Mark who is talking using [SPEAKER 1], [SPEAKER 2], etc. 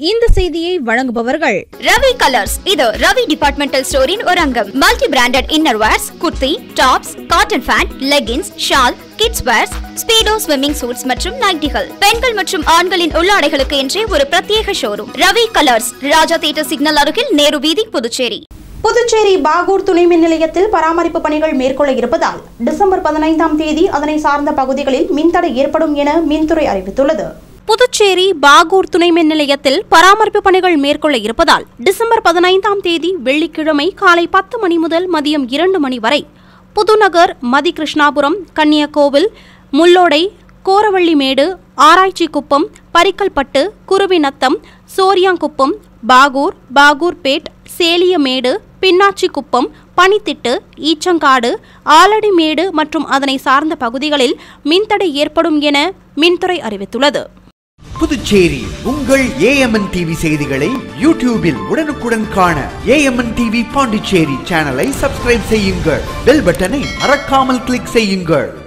[SPEAKER 1] இந்த செய்தியை வழங்குபவர்கள்
[SPEAKER 2] ரவி கலர்ஸ் இது ரவி டிபார்ட்மெண்டல் ஸ்டோரின் ஒரு அங்கம் multi branded inner wears kurti tops cotton pant leggings shawl kids wears Speedo swimming suits மற்றும் நைட்டிகள் பெண்கள் மற்றும் ஆண்களின் உள்ளாடைகளுக்கு என்றே ஒரு பிரத்யேக showroom Ravi Colours Raja Theatre signal அருகில் நேரு வீதி புதுச்சேரி
[SPEAKER 3] புதுச்சேரி பாகூர் துணை மின் நிலையத்தில் பராமரிப்பு பணிகள் மேற்கொள்ள இருப்பதால் டிசம்பர் பதினைந்தாம் தேதி அதனை சார்ந்த பகுதிகளில் மின்தடை ஏற்படும் என மின்துறை அறிவித்துள்ளது
[SPEAKER 4] புதுச்சேரி பாகூர் துணை மின் நிலையத்தில் பராமரிப்பு பணிகள் மேற்கொள்ள இருப்பதால் டிசம்பர் பதினைந்தாம் தேதி வெள்ளிக்கிழமை காலை பத்து மணி முதல் மதியம் இரண்டு மணி வரை புதுநகர் மதி கிருஷ்ணாபுரம் கன்னியகோவில் முள்ளோடை கோரவள்ளிமேடு ஆராய்ச்சிக்குப்பம் பரிக்கல்பட்டு குருவிநத்தம் சோரியாங்குப்பம் பாகூர் பாகூர்பேட் சேலியமேடு பின்னாச்சிக்குப்பம் பனித்திட்டு ஈச்சங்காடு ஆலடிமேடு மற்றும் அதனை சார்ந்த பகுதிகளில் மின்தடை ஏற்படும் என மின்துறை அறிவித்துள்ளது
[SPEAKER 5] புதுச்சேரி உங்கள் ஏஎம்என் டிவி செய்திகளை யூடியூபில் உடனுக்குடன் காண ஏஎம்என் டிவி பாண்டிச்சேரி சேனலை சப்ஸ்கிரைப் செய்யுங்கள் பெல் பட்டனை மறக்காமல் கிளிக் செய்யுங்கள்